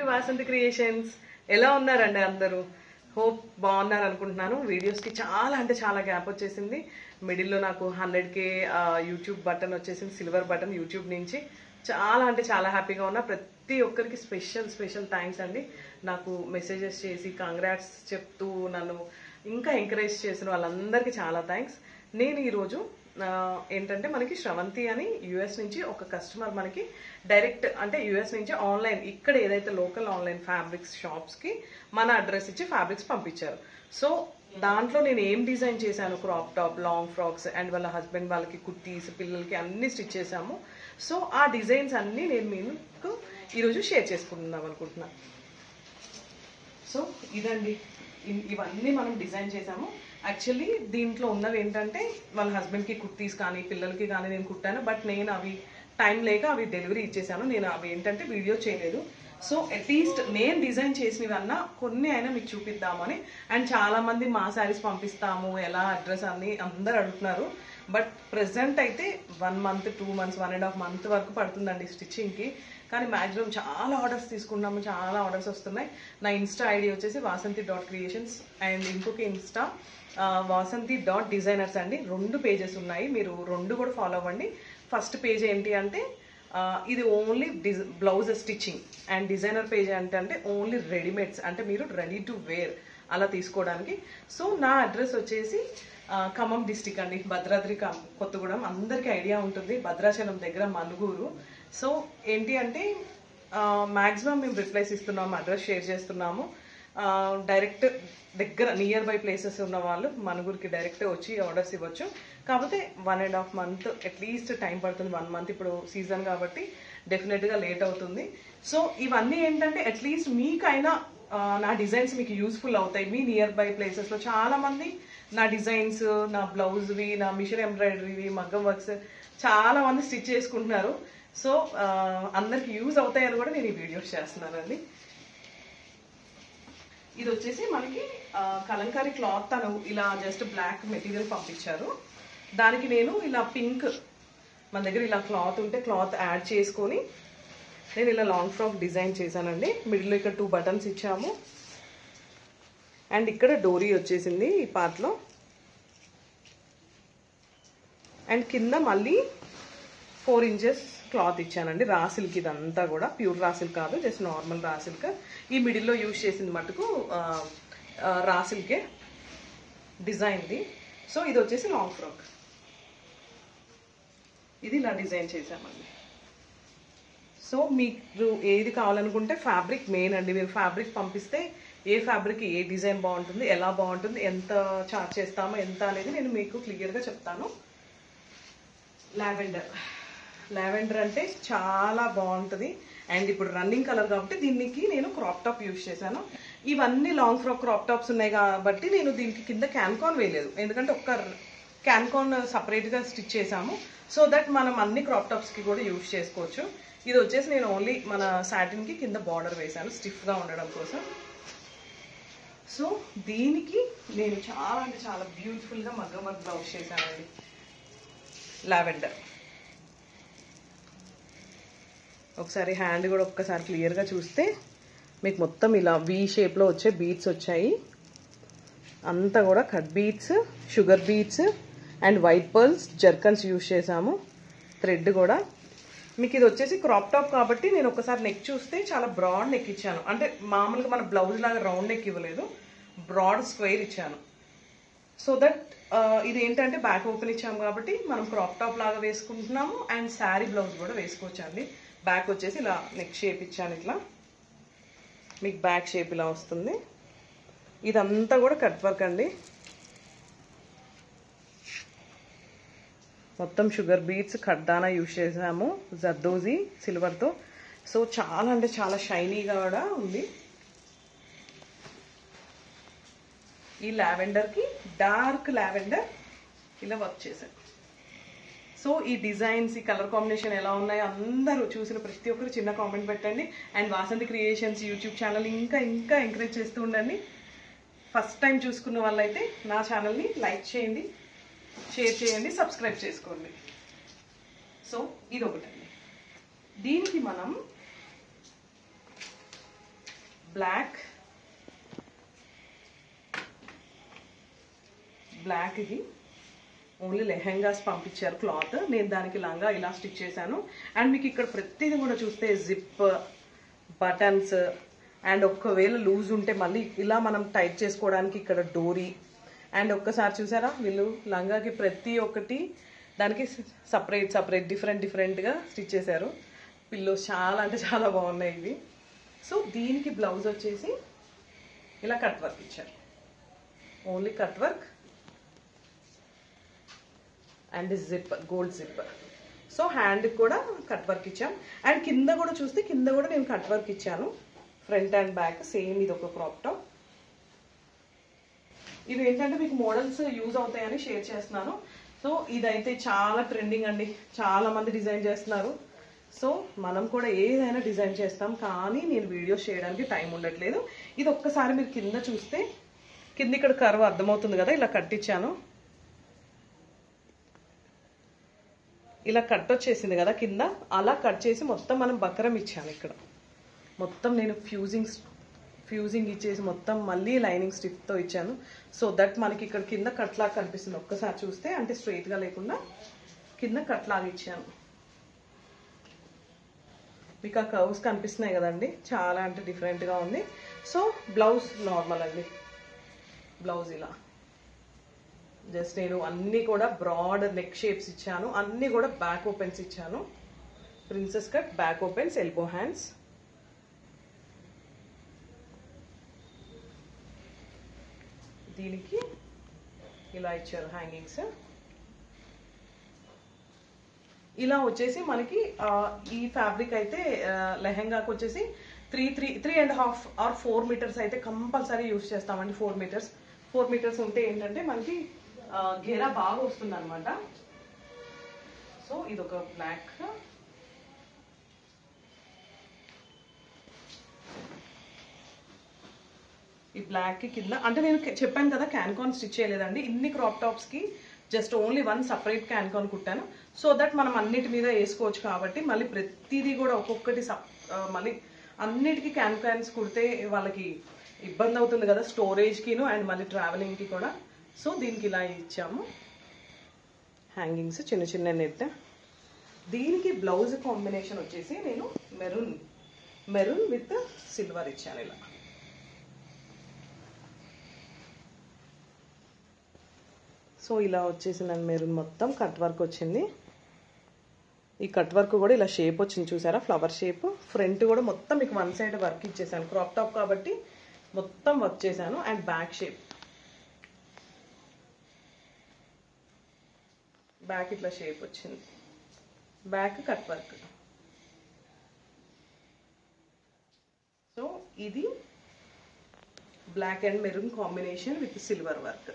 Vasanthi creations ఎలా ఉన్నారండి అందరూ హోప్ బాగున్నారు అనుకుంటున్నాను వీడియోస్కి చాలా అంటే చాలా గ్యాప్ వచ్చేసింది మిడిల్లో నాకు హండ్రెడ్ కే యూట్యూబ్ బటన్ వచ్చేసింది సిల్వర్ బటన్ యూట్యూబ్ నుంచి చాలా అంటే చాలా హ్యాపీగా ఉన్నా ప్రతి ఒక్కరికి స్పెషల్ స్పెషల్ థ్యాంక్స్ అండి నాకు మెసేజెస్ చేసి కంగ్రాట్స్ చెప్తూ నన్ను ఇంకా ఎంకరేజ్ చేసిన వాళ్ళందరికీ చాలా థ్యాంక్స్ నేను ఈరోజు ఆ, ఏంటంటే మనకి శ్రవంతి అని యుఎస్ నుంచి ఒక కస్టమర్ మనకి డైరెక్ట్ అంటే యుఎస్ నుంచి ఆన్లైన్ ఇక్కడ ఏదైతే లోకల్ ఆన్లైన్ ఫ్యాబ్రిక్స్ షాప్స్కి మన అడ్రస్ ఇచ్చి ఫ్యాబ్రిక్స్ పంపించారు సో దాంట్లో నేను ఏం డిజైన్ చేశాను crop top long frocks and వాళ్ళ హస్బెండ్ వాళ్ళకి కుర్తీస్ పిల్లలకి అన్ని స్టిచ్ చేశాము సో ఆ డిజైన్స్ అన్నీ నేను మీకు ఈరోజు షేర్ చేసుకుందాం అనుకుంటున్నాను సో ఇదండి ఇ- ఇవన్నీ మనం డిజైన్ చేసాము యాక్చువల్లీ దీంట్లో ఉన్నవి ఏంటంటే వాళ్ళ హస్బెండ్కి కుర్తీస్ కానీ పిల్లలకి కానీ నేను కుట్టాను బట్ నేను అవి టైం లేక అవి డెలివరీ ఇచ్చేసాను నేను అవి ఏంటంటే వీడియో చేయలేదు సో అట్లీస్ట్ నేను డిజైన్ చేసినవన్నా కొన్ని అయినా మీకు చూపిద్దామని అండ్ చాలా మంది మా శారీస్ పంపిస్తాము ఎలా అడ్రస్ అని అందరు అడుగుతున్నారు బట్ ప్రెసెంట్ అయితే one month two months one and half month వరకు పడుతుందండి స్టిచ్చింగ్కి కానీ మ్యాక్సిమం చాలా ఆర్డర్స్ తీసుకున్నాము చాలా ఆర్డర్స్ వస్తున్నాయి నా ఇన్స్టా ఐడి వచ్చేసి వాసంతి డాట్ క్రియేషన్స్ అండ్ ఇంకొక ఇన్స్టా ఆ, వాసంతి డాట్ డిజైనర్స్ అండి రెండు పేజెస్ ఉన్నాయి మీరు రెండు కూడా ఫాలో అవ్వండి ఫస్ట్ పేజ్ ఏంటి అంటే ఆ, ఇది only this blouse stitching and designer page అంటే ఓన్లీ రెడీమేడ్స్ అంటే మీరు రెడీ టు వేర్ అలా తీసుకోవడానికి సో నా అడ్రస్ వచ్చేసి ఆ, ఖమ్మం డిస్టిక్ అండి భద్రాద్రి కమ్- కొత్తగూడెం అందరికీ ఐడియా ఉంటుంది భద్రాచలం దగ్గర మనుగూరు సో ఏంటి అంటే మ్యాక్సిమం మేము రిప్లైస్ ఇస్తున్నాము అడ్రస్ షేర్ చేస్తున్నాము డైరెక్ట్ దగ్గర నియర్ బై ప్లేసెస్ ఉన్న వాళ్ళు మనుగురికి డైరెక్ట్ వచ్చి ఆర్డర్స్ ఇవ్వచ్చు కాకపోతే one and half month at least time పడుతుంది వన్ మంత్ ఇప్పుడు సీజన్ కాబట్టి డెఫినెట్గా లేట్ అవుతుంది సో ఇవన్నీ ఏంటంటే అట్లీస్ట్ మీకైనా ఆ, నా డిజైన్స్ మీకు యూస్ఫుల్ అవుతాయి మీ నియర్ బై ప్లేసెస్లో చాలా మంది నా డిజైన్స్ నా బ్లౌజ్వి నా మిషన్ ఎంబ్రాయిడరీవి మగ్గం వర్క్స్ చాలా మంది స్టిచ్ చేసుకుంటున్నారు సో ఆ, అందరికి యూజ్ అవుతాయని కూడా నేను ఈ వీడియోస్ చేస్తున్నానండి ఇది వచ్చేసి మనకి ఆ, కలంకారీ క్లాత్ తను ఇలా జస్ట్ బ్లాక్ మెటీరియల్ పంపించారు దానికి నేను ఇలా పింక్ మన దగ్గర ఇలా క్లాత్ ఉంటే క్లాత్ యాడ్ చేసుకొని నేను ఇలా లాంగ్ ఫ్రాక్ డిజైన్ చేశానండి మిడిల్లో ఇక్కడ టూ బటన్స్ ఇచ్చాము అండ్ ఇక్కడ డోరీ వచ్చేసింది ఈ పార్ట్లో అండ్ కింద మళ్ళీ ఫోర్ ఇంచెస్ క్లాత్ ఇచ్చానండి రా సిల్క్ ఇదంతా కూడా ప్యూర్ రా సిల్క్ కాదు జస్ట్ నార్మల్ రా సిల్క్ ఈ మిడిల్లో యూజ్ చేసింది మటుకు ఆ, ఆ, రా సిల్కే డిజైన్ది సో ఇది వచ్చేసి లాంగ్ ఫ్రాక్ ఇది ఇలా డిజైన్ చేసామండి సో మీకు ఏది కావాలనుకుంటే ఫ్యాబ్రిక్ మెయిన్ అండి మీరు ఫ్యాబ్రిక్ పంపిస్తే ఏ ఫ్యాబ్రిక్ ఏ డిజైన్ బాగుంటుంది ఎలా బాగుంటుంది ఎంత చార్జ్ చేస్తామో ఎంత అనేది నేను మీకు క్లియర్గా చెప్తాను లావెండర్ లావెండర్ అంటే చాలా బాగుంటుంది అండ్ ఇప్పుడు రన్నింగ్ కలర్ కాబట్టి దీనికి నేను క్రాప్ టాప్ యూజ్ చేశాను ఇవన్నీ లాంగ్ ఫ్రాక్ క్రాప్ టాప్స్ ఉన్నాయి కాబట్టి నేను దీనికి కింద క్యాన్కాన్ వేయలేదు ఎందుకంటే ఒక్క క్యాన్కాన్ సపరేట్గా స్టిచ్ చేసాము సో దట్ మనం అన్ని క్రాప్ టాప్స్కి కూడా యూజ్ చేసుకోవచ్చు ఇది వచ్చేసి నేను ఓన్లీ మన సాటిన్కి కింద బార్డర్ వేశాను స్టిఫ్గా ఉండడం కోసం సో దీనికి నేను చాలా అంటే చాలా బ్యూటిఫుల్గా మగ్గం వర్క్ బ్లౌజ్ చేశానండి లావెండర్ ఒకసారి హ్యాండ్ కూడా ఒక్కసారి క్లియర్గా చూస్తే మీకు మొత్తం ఇలా వి షేప్లో వచ్చే బీట్స్ వచ్చాయి అంతా కూడా cut beads sugar beads and white pearls zircons use చేసాము థ్రెడ్ కూడా మీకు ఇది వచ్చేసి క్రాప్ టాప్ కాబట్టి నేను ఒకసారి నెక్ చూస్తే చాలా బ్రాడ్ నెక్ ఇచ్చాను అంటే మామూలుగా మన బ్లౌజ్ లాగా రౌండ్ నెక్ ఇవ్వలేదు బ్రాడ్ స్క్వేర్ ఇచ్చాను సో దట్ ఇది ఏంటంటే బ్యాక్ ఓపెన్ ఇచ్చాము కాబట్టి మనం క్రాప్ టాప్ లాగా వేసుకుంటున్నాము అండ్ శారీ బ్లౌజ్ కూడా వేసుకోవచ్చు అండి బ్యాక్ వచ్చేసి ఇలా నెక్ షేప్ ఇచ్చాను ఇట్లా మీకు బ్యాక్ షేప్ ఇలా వస్తుంది ఇదంతా కూడా కట్ వర్క్ అండి మొత్తం షుగర్ బీట్స్ కడ్దానా యూజ్ చేసాము జర్దోజీ సిల్వర్తో సో చాలా అంటే చాలా షైనీగా కూడా ఉంది ఈ లావెండర్కి డార్క్ లావెండర్ ఇలా వర్క్ చేశాను సో ఈ డిజైన్స్ ఈ కలర్ కాంబినేషన్ ఎలా ఉన్నాయో అందరూ చూసిన ప్రతి ఒక్కరు చిన్న కామెంట్ పెట్టండి and Vasanthi creations YouTube channel ఇంకా ఇంకా ఎంకరేజ్ చేస్తూ ఉండండి ఫస్ట్ టైం చూసుకున్న వాళ్ళైతే నా ఛానల్ని లైక్ చేయండి షేర్ చేయండి సబ్స్క్రైబ్ చేసుకోండి సో ఇది ఒకటండి దీనికి మనం బ్లాక్ బ్లాక్ ఇది ఓన్లీ లెహెంగాస్ పంపించారు క్లాత్ నేను దానికి లంగా ఇలా స్టిచ్ చేశాను అండ్ మీకు ఇక్కడ ప్రతిదీ కూడా చూస్తే జిప్ బటన్స్ అండ్ ఒక్కవేళ లూజ్ ఉంటే మళ్ళీ ఇలా మనం టైట్ చేసుకోవడానికి ఇక్కడ డోరీ అండ్ ఒక్కసారి చూసారా వీళ్ళు లంగాకి ప్రతి ఒక్కటి దానికి సపరేట్ సపరేట్ డిఫరెంట్ డిఫరెంట్గా స్టిచ్ చేశారు పిల్లోస్ చాలా అంటే చాలా బాగున్నాయి ఇవి సో దీనికి బ్లౌజ్ వచ్చేసి ఇలా కట్ వర్క్ ఇచ్చారు only cut work and zip gold zip so హ్యాండ్కి కూడా కట్ వర్క్ ఇచ్చాం అండ్ కింద కూడా చూస్తే కింద కూడా నేను కట్ వర్క్ ఇచ్చాను ఫ్రంట్ అండ్ బ్యాక్ సేమ్ ఇది ఒక క్రాప్ టాప్ ఇవి ఏంటంటే మీకు మోడల్స్ యూజ్ అవుతాయని షేర్ చేస్తున్నాను సో ఇదైతే చాలా ట్రెండింగ్ అండి చాలా మంది డిజైన్ చేస్తున్నారు సో మనం కూడా ఏదైనా డిజైన్ చేస్తాం కానీ నేను వీడియోస్ చేయడానికి టైం ఉండట్లేదు ఇది ఒక్కసారి మీరు కింద చూస్తే కింద ఇక్కడ కర్వ్ అర్థమవుతుంది కదా ఇలా కట్టించాను ఇలా కట్ వచ్చేసింది కదా కింద అలా కట్ చేసి మొత్తం మనం బకరం ఇచ్చాను ఇక్కడ మొత్తం నేను ఫ్యూజింగ్ ఫ్యూజింగ్ ఇచ్చేసి మొత్తం మళ్ళీ లైనింగ్ స్టిఫ్తో ఇచ్చాను సో దట్ మనకి ఇక్కడ కింద కట్ లాగా కనిపిస్తుంది ఒక్కసారి చూస్తే అంటే స్ట్రైట్గా లేకుండా కింద కట్ లాగా ఇచ్చాను మీకు ఆ కర్వ్స్ కనిపిస్తున్నాయి కదండి చాలా అంటే డిఫరెంట్గా ఉంది సో బ్లౌజ్ నార్మల్ అండి బ్లౌజ్ ఇలా జస్ట్ నేను అన్నీ కూడా బ్రాడ్ నెక్ షేప్స్ ఇచ్చాను అన్నీ కూడా బ్యాక్ ఓపెన్స్ ఇచ్చాను princess cut back opens elbow hands దీనికి ఇలా ఇచ్చారు హ్యాంగింగ్స్ ఇలా వచ్చేసి మనకి ఆ, ఈ ఫ్యాబ్రిక్ అయితే ఆ, లెహెంగాకి వచ్చేసి three three three and half or four meters అయితే కంపల్సరీ యూస్ చేస్తామండి ఫోర్ మీటర్స్ ఫోర్ మీటర్స్ ఉంటే ఏంటంటే మనకి ఆ, గేరా బాగా వస్తుంది అనమాట సో ఇది ఒక బ్లాక్ ఈ బ్లాక్ కి కింద అంటే నేను కె- చెప్పాను కదా క్యాన్కాన్ స్టిచ్ చేయలేదండి ఇన్ని క్రాప్ టాప్స్ కి just only one separate cancan కుట్టాను సో దట్ మనం అన్నిటి మీద వేసుకోవచ్చు కాబట్టి మళ్ళీ ప్రతిదీ కూడా ఒక్కొక్కటి సప్ ఆ, మళ్ళీ అన్నిటికీ క్యాన్కాన్స్ కుడితే వాళ్ళకి ఇబ్బంది అవుతుంది కదా స్టోరేజ్కిను అండ్ మళ్ళీ ట్రావెలింగ్కి కూడా సో దీనికి ఇలా ఇచ్చాము హ్యాంగింగ్స్ చిన్న చిన్న నెట్ దీనికి బ్లౌజ్ కాంబినేషన్ వచ్చేసి నేను మెరూన్ మెరూన్ విత్ సిల్వర్ ఇచ్చాను ఇలా సో ఇలా వచ్చేసిందండి మెరూన్ మొత్తం కట్ వర్క్ వచ్చింది ఈ కట్ వర్క్ కూడా ఇలా షేప్ వచ్చింది చూసారా ఫ్లవర్ షేప్ ఫ్రంట్ కూడా మొత్తం మీకు వన్ సైడ్ వర్క్ ఇచ్చేసాను క్రాప్ టాప్ కాబట్టి మొత్తం వర్క్ చేశాను అండ్ బ్యాక్ షేప్ బ్యాక్ ఇట్లా షేప్ వచ్చింది బ్యాక్ కట్ వర్క్ సో ఇది black and maroon combination with silver work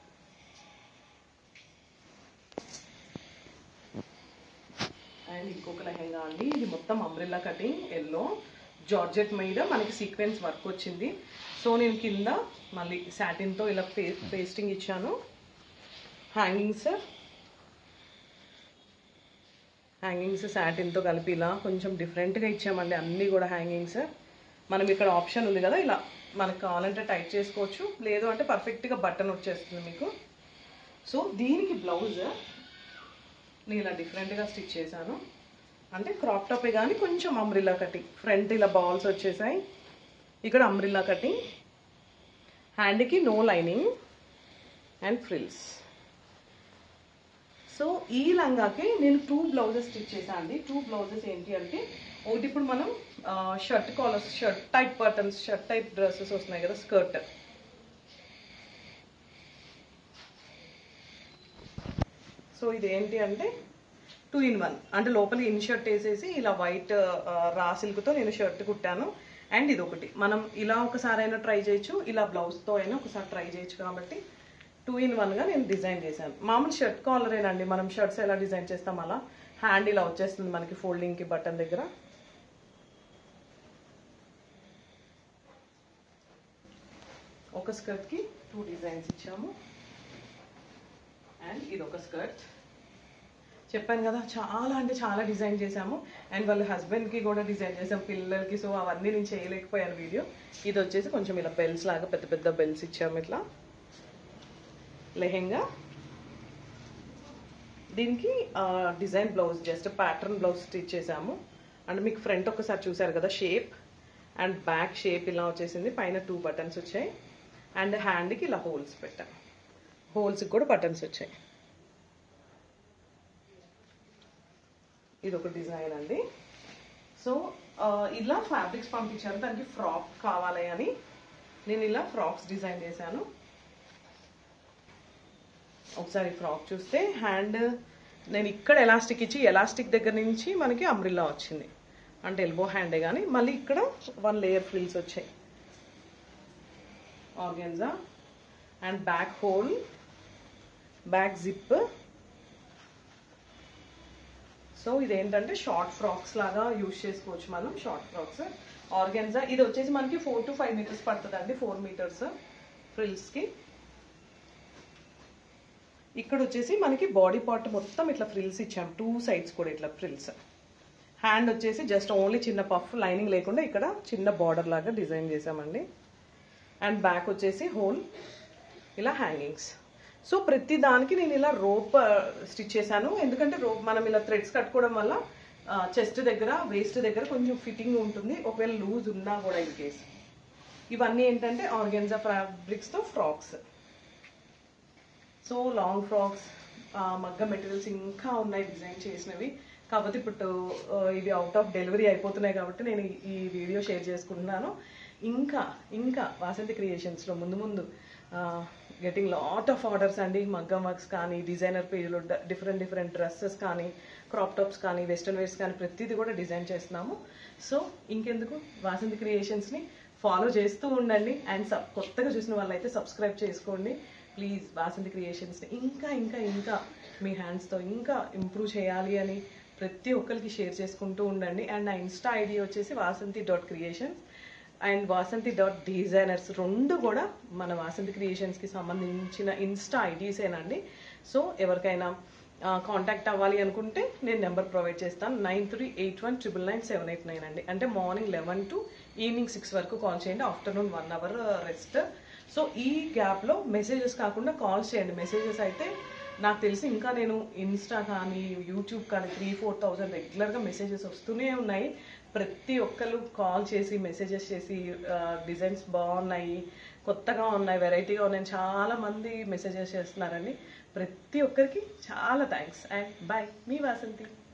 and ఇంకొక లెహెంగా అండి ఇది మొత్తం అంబ్రెల్లా కటింగ్ ఎల్లో జార్జెట్ మీద మనకి సీక్వెన్స్ వర్క్ వచ్చింది సో నేను కింద మళ్ళీ సాటిన్తో ఇలా పే పేస్టింగ్ ఇచ్చాను హ్యాంగింగ్స్ హ్యాంగింగ్స్ సాటిన్తో కలిపి ఇలా కొంచెం డిఫరెంట్గా ఇచ్చామండి అన్నీ కూడా హ్యాంగింగ్స్ మనం ఇక్కడ ఆప్షన్ ఉంది కదా ఇలా మనకు కావాలంటే టైట్ చేసుకోవచ్చు లేదు అంటే పర్ఫెక్ట్గా బటన్ వచ్చేస్తుంది మీకు సో దీనికి బ్లౌజ్ నేను ఇలా డిఫరెంట్గా స్టిచ్ చేశాను అంటే క్రాప్ టాపే కానీ కొంచెం అంబ్రిల్లా కటింగ్ ఫ్రంట్ ఇలా బాల్స్ వచ్చేసాయి ఇక్కడ అంబ్రిల్లా కటింగ్ హ్యాండ్కి no lining and frills so ఈ లంగాకి నేను టూ బ్లౌజెస్ స్టిచ్ చేశాను అండి టూ బ్లౌజెస్ ఏంటి అంటే ఒకటి ఇప్పుడు మనం shirt collars shirt type buttons shirt type dresses వస్తున్నాయి కదా స్కర్ట్ సో ఇది ఏంటి అంటే టూ ఇన్ వన్ అంటే లోపల ఇన్ షర్ట్ వేసేసి ఇలా వైట్ రా సిల్క్తో నేను షర్ట్ కుట్టాను అండ్ ఇది ఒకటి మనం ఇలా ఒకసారి అయినా ట్రై చేయొచ్చు ఇలా బ్లౌజ్తో అయినా ఒకసారి ట్రై చేయొచ్చు కాబట్టి టూ ఇన్ వన్గా నేను డిజైన్ చేశాను మామూలు షర్ట్ కాలరేనండి మనం షర్ట్స్ ఎలా డిజైన్ చేస్తాం అలా హ్యాండ్ ఇలా వచ్చేస్తుంది మనకి ఫోల్డింగ్కి బటన్ దగ్గర ఒక స్కర్ట్కి టూ డిజైన్స్ ఇచ్చాము అండ్ ఇది ఒక స్కర్ట్ చెప్పాను కదా చాలా అంటే చాలా డిజైన్ చేశాము అండ్ వాళ్ళ హస్బెండ్కి కూడా డిజైన్ చేసాం పిల్లలకి సో అవన్నీ నేను చేయలేకపోయాను వీడియో ఇది వచ్చేసి కొంచెం ఇలా బెల్స్ లాగా పెద్ద పెద్ద బెల్స్ ఇచ్చాము ఇట్లా లెహెంగా దీనికి design blouse just pattern blouse stitch చేసాము అండ్ మీకు ఫ్రంట్ ఒకసారి చూసారు కదా షేప్ అండ్ బ్యాక్ షేప్ ఇలా వచ్చేసింది పైన టూ బటన్స్ వచ్చాయి అండ్ హ్యాండ్కి ఇలా హోల్స్ పెట్టాం హోల్స్కి కూడా బటన్స్ వచ్చాయి ఇది ఒక డిజైన్ అండి సో ఆ, ఇలా ఫ్యాబ్రిక్స్ పంపించారు దానికి ఫ్రాక్ కావాలి అని నేను ఇలా ఫ్రాక్స్ డిజైన్ చేశాను ఒకసారి ఫ్రాక్ చూస్తే హ్యాండ్ నేను ఇక్కడ ఎలాస్టిక్ ఇచ్చి ఎలాస్టిక్ దగ్గర నుంచి మనకి అంబ్రిల్లా వచ్చింది అంటే ఎల్బో హ్యాండే కానీ మళ్ళీ ఇక్కడ వన్ లేయర్ ఫ్రిల్స్ వచ్చాయి organza and back hole back zip so ఇదేంటంటే షార్ట్ ఫ్రాక్స్ లాగా యూజ్ చేసుకోవచ్చు మనం షార్ట్ ఫ్రాక్స్ ఆర్గెన్జా ఇది వచ్చేసి మనకి ఫోర్ టు ఫైవ్ మీటర్స్ పడుతుంది అండి ఫోర్ మీటర్స్ ఫ్రిల్స్కి ఇక్కడ వచ్చేసి మనకి బాడీ పార్ట్ మొత్తం ఇట్లా ఫ్రిల్స్ ఇచ్చాం టూ సైడ్స్ కూడా ఇట్లా ఫ్రిల్స్ హ్యాండ్ వచ్చేసి జస్ట్ ఓన్లీ చిన్న పఫ్ లైనింగ్ లేకుండా ఇక్కడ చిన్న బార్డర్ లాగా డిజైన్ చేసామండి అండ్ బ్యాక్ వచ్చేసి హోల్ ఇలా హ్యాంగింగ్స్ సో ప్రతి దానికి నేను ఇలా రోప్ స్టిచ్ చేశాను ఎందుకంటే రోప్ మనం ఇలా థ్రెడ్స్ కట్టుకోవడం వల్ల చెస్ట్ దగ్గర వేస్ట్ దగ్గర కొంచెం ఫిట్టింగ్ ఉంటుంది ఒకవేళ లూజ్ ఉన్నా కూడా ఇన్ కేస్ ఇవన్నీ ఏంటంటే ఆర్గెన్జా ఫ్యాబ్రిక్స్తో ఫ్రాక్స్ సో లాంగ్ ఫ్రాక్స్ మగ్గ మెటీరియల్స్ ఇంకా ఉన్నాయి డిజైన్ చేసినవి కాకపోతే ఇప్పుడు ఆ, ఇవి అవుట్ ఆఫ్ డెలివరీ అయిపోతున్నాయి కాబట్టి నేను ఈ- ఈ వీడియో షేర్ చేసుకుంటున్నాను ఇంకా ఇంకా వాసంతి క్రియేషన్స్లో ముందు ముందు గెటింగ్ లాట్ ఆఫ్ ఆర్డర్స్ అండి మగ్గం వర్క్స్ కానీ డిజైనర్ పేజ్లో డిఫరెంట్ డిఫరెంట్ డ్రెస్సెస్ కానీ క్రాప్ టాప్స్ కానీ వెస్ట్రన్ వేర్స్ కానీ ప్రతిదీ కూడా డిజైన్ చేస్తున్నాము సో ఇంకెందుకు వాసంతి క్రియేషన్స్ని ఫాలో చేస్తూ ఉండండి అండ్ సబ్ కొత్తగా చూసిన వాళ్ళైతే సబ్స్క్రైబ్ చేసుకోండి ప్లీజ్ వాసంతి క్రియేషన్స్ని ఇంకా ఇంకా ఇంకా మీ హ్యాండ్స్తో ఇంకా ఇంప్రూవ్ చేయాలి అని ప్రతి ఒక్కరికి షేర్ చేసుకుంటూ ఉండండి అండ్ నా ఇన్స్టా ఐడి వచ్చేసి Vasanthi dot creations and Vasanthi dot designers రెండు కూడా మన వాసంతి క్రియేషన్స్కి సంబంధించిన ఇన్స్టా ఐడీసేనండి సో ఎవరికైనా కాంటాక్ట్ అవ్వాలి అనుకుంటే నేను నెంబర్ ప్రొవైడ్ చేస్తాను nine three eight one triple nine seven eight nine అండి అంటే morning eleven to evening six వరకు కాల్ చేయండి afternoon one hour rest so ఈ గ్యాప్లో మెసేజెస్ కాకుండా కాల్స్ చేయండి మెసేజెస్ అయితే నాకు తెలిసి ఇంకా నేను ఇన్స్టా కానీ యూట్యూబ్ కానీ త్రీ ఫోర్ థౌజండ్ రెగ్యులర్గా మెసేజెస్ వస్తూనే ఉన్నాయి ప్రతి ఒక్కరు కాల్ చేసి మెసేజెస్ చేసి డిజైన్స్ బాగున్నాయి కొత్తగా ఉన్నాయి వెరైటీగా ఉన్నాయి చాలా మంది మెసేజెస్ చేస్తున్నారండి ప్రతి ఒక్కరికి చాలా థ్యాంక్స్ అండ్ బాయ్ మీ వాసంతి